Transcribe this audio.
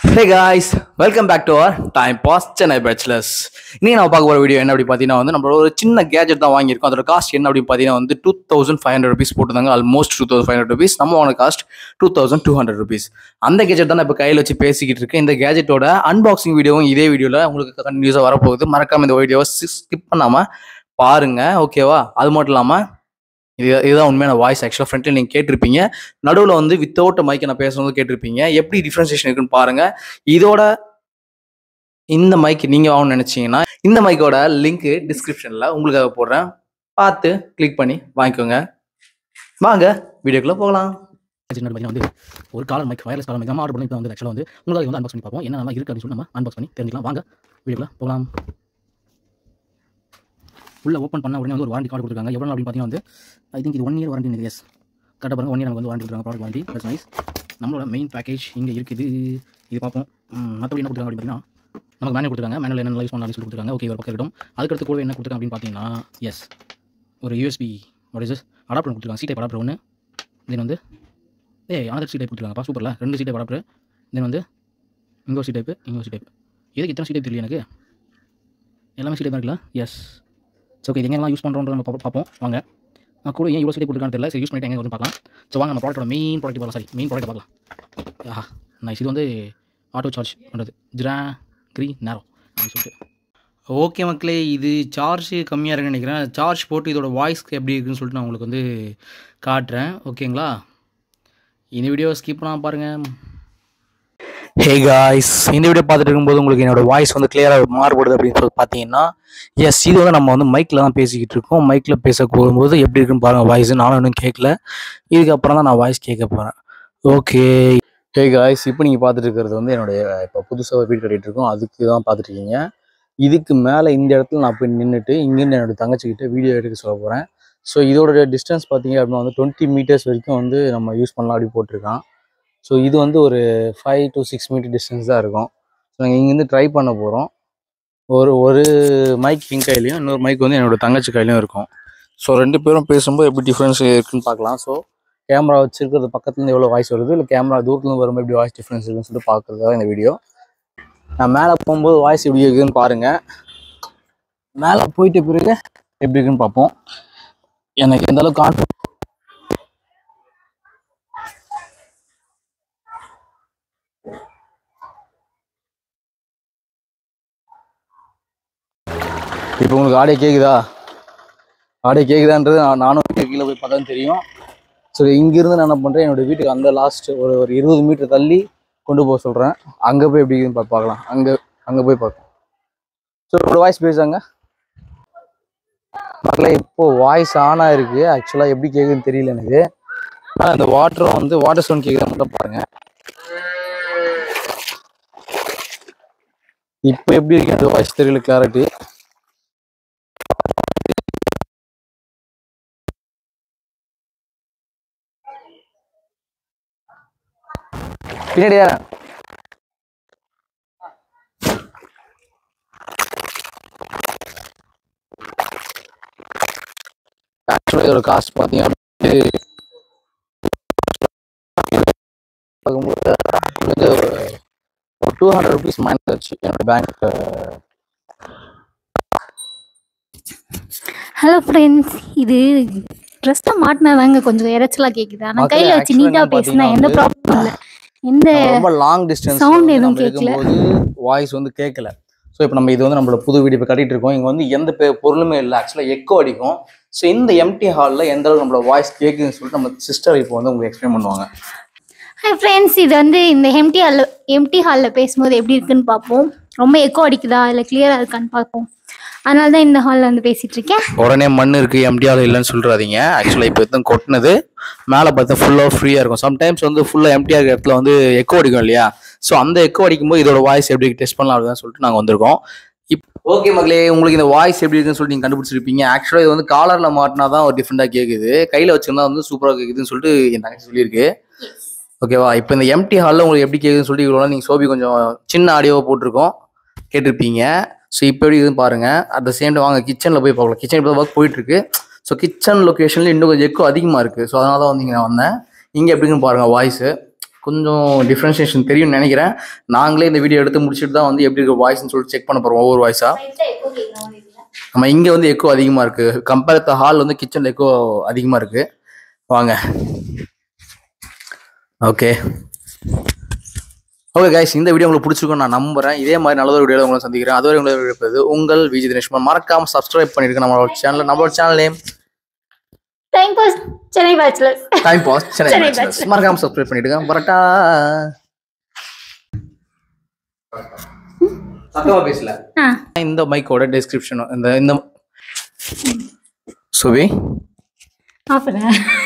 Hey guys welcome back to our Time Pass Chennai Bachelors இன்னைக்கு நான் பார்க்க போகிற வீடியோ என்ன அப்படி பார்த்தீங்கன்னா வந்து நம்மளோட ஒரு சின்ன கேஜெட் தான் வாங்கியிருக்கோம் அதோட காஸ்ட் என்ன அப்படின்னு பார்த்தீங்கன்னா வந்து two thousand five hundred rupees போட்டுருந்தாங்க almost two thousand five hundred rupees நம்ம வாங்கின cost two thousand two hundred rupees அந்த கேஜெட் தான் நான் இப்போ கையில் வச்சு பேசிக்கிட்டு இருக்கேன் இந்த கேஜெட்டோட அன்பாக்சிங் வீடியோவும் இதே வீடியோவில் உங்களுக்கு கண்டினியூஸாக வரப்போகுது மறக்காம இந்த வீடியோவை ஸ்கிப் பண்ணாமல் பாருங்க ஓகேவா அது மட்டும் இல்லாமல் இது இதுதான் உண்மையான வாய்ஸ் ஆக்சுவலாக ஃப்ரண்ட்ல நீங்கள் கேட்டிருப்பீங்க நடுவில் வந்து வித்தவுட் மைக்கை நான் பேசுறது கேட்டிருப்பீங்க எப்படி டிஃப்ரென்சியேஷன் இருக்குன்னு பாருங்க இதோட இந்த மைக் நீங்கள் வாங்கணும்னு நினச்சிங்கன்னா இந்த மைக்கோட லிங்க் டிஸ்கிரிப்ஷனில் உங்களுக்காக போடுறேன் பார்த்து கிளிக் பண்ணி வாங்கிக்கோங்க வாங்க வீடியோக்குள்ளே போகலாம் சின்ன பார்த்தீங்கன்னா வந்து ஒரு collar mic wireless collar mic நம்ம ஆர்டர் பண்ணி இப்போ வந்து ஆக்சுவலாக வந்து உங்களுக்கு வந்து அன்பாக்ஸ் பண்ணி பார்ப்போம் என்ன நல்லா இருக்குது அப்படின்னு சொல்லி நம்ம அன்பாக்ஸ் பண்ணி தெரிஞ்சுக்கலாம் வாங்க வீடியோக்குள்ள போகலாம் உள்ள ஓப்பன் பண்ண உடனே வந்து ஒரு வாரண்டி கார்டு கொடுத்துருக்காங்க எவ்வளோ அப்படின்னு பார்த்தீங்கன்னா வந்து ஐ திங்க் இது ஒன் இயர் வாரண்டி எஸ் கரெக்டாக பாருங்க ஒன் இயர் நமக்கு வந்து வாரண்டி கொடுத்துருக்காங்க ப்ராடக்ட் வாரண்டி தட்ஸ் நைஸ் நம்மளோட மெயின் பேக்கேஜ் இங்கே இருக்குது இது பார்ப்போம் ம், மற்றபடி என்ன கொடுத்துருக்காங்க அப்படின்னு பார்த்தீங்கன்னா நமக்கு மேனுவல் கொடுத்துருக்காங்க மேனுவல் என்ன யூஸ் பண்ணலாம் சொல்லி கொடுத்துருக்காங்க ஓகே ஒரு பக்கம் இருக்கட்டும் அதுக்கடுத்து கூட என்ன கொடுத்துருக்காங்க அப்படின்னு பார்த்தீங்கன்னா எஸ் ஒரு USB what is this adapter கொடுத்துருக்காங்க சி டைப் அடாப்டர் ஒன்று தென் வந்து ஏய் அனதர் சி டைப் கொடுத்துருக்காங்கப்பா சூப்பரில் ரெண்டு சி டைப் அடாப்டர் தென் வந்து இங்கே ஒரு சி டைப்பு இங்கே ஒரு சி டைப் எதுக்கு இத்தனை சி டைப் தெரியல எனக்கு எல்லாமே சி டைப் இருக்குல்ல எஸ் ஸோ ஓகே இது எங்கெல்லாம் யூஸ் பண்ணுறோன்ற நம்ம பார்ப்போம் பார்ப்போம் வாங்க நான் கூட ஏன் இவ்வளோ சி டைப் கொடுத்துருக்கான்னு தெரியல சரி யூஸ் பண்ணிட்டு எங்கே வந்து பார்க்கலாம் ஸோ வாங்க நம்ம ப்ராடக்ட்டோட மெயின் ப்ராடக்ட் பார்க்கலாம் சாரி மெயின் ப்ராடக்ட் பார்க்கலாம் ஆஹா நைஸ் இது வந்து ஆட்டோ சார்ஜ் பண்ணுறது ஜிரா க்ரீ நேரோ அப்படின்னு சொல்லிட்டு ஓகே மக்களே இது சார்ஜ் கம்மியாக இருக்குன்னு நினைக்கிறேன் சார்ஜ் போட்டு இதோட வாய்ஸ் எப்படி இருக்குன்னு சொல்லிட்டு நான் உங்களுக்கு வந்து காட்டுறேன் ஓகேங்களா இந்த வீடியோ ஸ்கிப் பண்ணாம பாருங்கள் ஹே காய்ஸ் இந்த வீடியோ பார்த்துட்டு இருக்கும்போது உங்களுக்கு என்னோட வாய்ஸ் வந்து கிளியராக மாறுபடுது அப்படின்னு சொல்லி பார்த்தீங்கன்னா எஸ் இது வந்து நம்ம வந்து மைக்கில் தான் பேசிக்கிட்டு இருக்கோம் மைக்கில் பேச போகும்போது எப்படி இருக்குன்னு பாருங்கள் வாய்ஸ் நானும் இன்னும் கேட்கல இதுக்கப்புறம் தான் நான் வாய்ஸ் கேட்க போகிறேன் ஓகே ஹே காய்ஸ் இப்போ நீங்கள் பார்த்துட்டு இருக்கிறது வந்து என்னுடைய இப்போ புதுசாக வீடு கட்டிகிட்டு இருக்கோம் அதுக்கு தான் பார்த்துட்டு இருக்கீங்க இதுக்கு மேலே இந்த இடத்துல நான் போய் நின்றுட்டு இங்கேருந்து என்னோட தங்கச்சிக்கிட்ட வீடியோ எடுக்க சொல்ல போகிறேன் ஸோ இதோட டிஸ்டன்ஸ் பார்த்தீங்க அப்படின்னா வந்து டுவெண்ட்டி மீட்டர்ஸ் வரைக்கும் வந்து நம்ம யூஸ் பண்ணலாம் அப்படி போட்டிருக்கான் ஸோ இது வந்து ஒரு five to six metre distance தான் இருக்கும் ஸோ நாங்கள் இங்கேருந்து ட்ரை பண்ண போகிறோம் ஒரு ஒரு மைக் என் கையிலையும் இன்னொரு மைக் வந்து என்னோட தங்கச்சி கையிலையும் இருக்கும் ஸோ ரெண்டு பேரும் பேசும்போது எப்படி டிஃப்ரென்ஸ் இருக்குன்னு பார்க்கலாம் ஸோ கேமரா வச்சிருக்கிறது பக்கத்துலேருந்து எவ்வளோ வாய்ஸ் வருது இல்லை கேமரா தூரத்துலேருந்து வரும்போது எப்படி வாய்ஸ் டிஃப்ரென்ஸ் இருக்குன்னு சொல்லிட்டு பார்க்குறதா இந்த வீடியோ நான் மேலே போகும்போது வாய்ஸ் எப்படி இருக்குதுன்னு பாருங்கள் மேலே போயிட்ட பிறகு எப்படி இருக்குன்னு பார்ப்போம் எனக்கு எந்த அளவுக்கு கான்ஃபிடன்ஸ் இப்போ உங்களுக்கு ஆடியோ கேட்குதா ஆடியோ கேட்குதான்றது நான் நானும் கீழே போய் பார்த்தா தான் தெரியும் ஸோ இங்கேருந்து நான் என்ன பண்ணுறேன் என்னோட வீட்டுக்கு அந்த லாஸ்ட் ஒரு ஒரு இருபது மீட்டர் தள்ளி கொண்டு போக சொல்கிறேன் அங்கே போய் எப்படி இருக்குன்னு பா- பார்க்கலாம் அங்கே அங்கே போய் பார்க்கலாம் ஸோ ஒரு வாய்ஸ் பேசுவாங்க மக்களே இப்போ வாய்ஸ் ஆனாக இருக்குது ஆக்சுவலாக எப்படி கேட்குதுன்னு தெரியல எனக்கு ஆனால் அந்த வாட்டரும் வந்து வாட்டர் சவுண்ட் கேட்குதா மட்டும் பாருங்க இப்போ எப்படி இருக்கு அந்த வாய்ஸ் தெரியல கிளாரிட்டி பின்னாடியா ஆக்சுவலாக இதோட காஸ்ட் பார்த்தீங்க அப்படின்னா பார்க்கும்போது வந்து ஒரு டூ ஹண்ட்ரட் ருபீஸ் மைனஸ் ஆச்சு என்னோட பேங்க் ஹலோ ஃப்ரெண்ட்ஸ் இது ட்ரெஸ்ஸை மாட்டினாதாங்க கொஞ்சம் இறைச்சலா கேக்குது ஆனா மக்களே, கையில வச்சு actually நீட்டா என்னன்னு பேசினா எந்த பாத்தீங்கன்னா ப்ராப்ளம் இல்லை எந்த ரொம்ப லாங் டிஸ்டன்ஸ் sound எதுவும் கேட்கல. இருக்கும்போது வாய்ஸ் வந்து கேட்கல ஸோ இப்போ நம்ம இது வந்து நம்மளோட புது வீடு இப்போ கட்டிட்டு இருக்கோம் இங்கே வந்து எந்த பெ- பொருளுமே இல்லை ஆக்சுவலாக எக்கோ அடிக்கும் ஸோ இந்த எம்டி ஹாலில் எந்த அளவுக்கு நம்மளோட வாய்ஸ் கேட்குதுன்னு சொல்லிட்டு நம்ம சிஸ்டர் இப்போ வந்து உங்களுக்கு எக்ஸ்பிளைன் பண்ணுவாங்க ஹாய் ஃப்ரெண்ட்ஸ் இது வந்து இந்த எம்டி ஹாலில் எம்டி ஹாலில் பேசும்போது எப்படி இருக்குன்னு பார்ப்போம் ரொம்ப எக்கோ அடிக்குதா இல்லை கிளியராக இருக்கான்னு பார்ப்போம் அதனால தான் இந்த ஹாலில் வந்து பேசிட்டு இருக்கேன் உடனே மண் இருக்கு எம்டிஆர் இல்லைன்னு சொல்றாதீங்க ஆக்சுவலாக இப்போ எதுவும் கொட்டினது மேலே பார்த்தா ஃபுல்லாக ஃப்ரீயாக இருக்கும் சம்டைம்ஸ் வந்து ஃபுல்லாக எம்டிஆர் இடத்துல வந்து எக்கோ அடிக்கும் இல்லையா ஸோ அந்த எக்கோ அடிக்கும்போது இதோட வாய்ஸ் எப்படி டெஸ்ட் பண்ணலாம் அப்படின்னு சொல்லிட்டு நாங்கள் வந்திருக்கோம் இப் ஓகே மகளே உங்களுக்கு இந்த வாய்ஸ் எப்படி இருக்குன்னு சொல்லிட்டு நீங்கள் கண்டுபிடிச்சிருப்பீங்க ஆக்சுவலாக இது வந்து காலரில் மாட்டினா தான் ஒரு டிஃப்ரெண்ட்டாக கேட்குது கையில் வச்சிருந்தா வந்து சூப்பராக கேட்குதுன்னு சொல்லிட்டு என் தங்கச்சி சொல்லியிருக்கு ஓகேவா இப்போ இந்த எம்டி ஹாலில் உங்களுக்கு எப்படி கேட்குதுன்னு சொல்லிட்டு இவ்வளோ நீங்கள் சோபி கொஞ்சம் சின்ன ஆடியோவை போட்டிருக்கோம் கேட்டிருப்பீங்க ஸோ இப்போ எப்படி இருக்குதுன்னு பாருங்க அட் த சேம் டைம் வாங்க கிச்சனில் போய் பார்க்கலாம் கிச்சன் இப்போ ஒர்க் போயிட்டு இருக்கு ஸோ கிச்சன் லொக்கேஷன்ல இன்னும் கொஞ்சம் எக்கோ அதிகமாக இருக்கு ஸோ அதனால தான் வந்து இங்கே நான் வந்தேன் இங்கே எப்படின்னு பாருங்க வாய்ஸு கொஞ்சம் டிஃப்ரென்ஷியேஷன் தெரியும்னு நினைக்கிறேன் நாங்களே இந்த வீடியோ எடுத்து முடிச்சுட்டு தான் வந்து எப்படி இருக்க வாய்ஸ்னு சொல்லிட்டு செக் பண்ண போகிறோம் ஒவ்வொரு வாய்ஸாக நம்ம இங்கே வந்து எக்கோ அதிகமாக இருக்குது கம்பேர் த ஹால் வந்து கிச்சனில் எக்கோ அதிகமாக இருக்குது வாங்க ஓகே ஓகே கைஸ் இந்த வீடியோ உங்களுக்கு பிடிச்சிருக்கும் நான் நம்புறேன் இதே மாதிரி நல்ல ஒரு வீடியோ உங்களை சந்திக்கிறேன் அதுவரை உங்களை இருப்பது உங்கள் விஜய் தினேஷ்மன் மறக்காம சப்ஸ்கிரைப் பண்ணிருக்கேன் நம்மளோட சேனல் நம்மளோட channel name Time Pass Chennai Bachelors Time Pass Chennai Chennai Bachelors. மறக்காம சப்ஸ்கிரைப் பண்ணிடுங்க வரட்டா சத்தமா பேசல ஆ இந்த மைக்கோட டிஸ்கிரிப்ஷன் இந்த இந்த சுபி ஆஃப்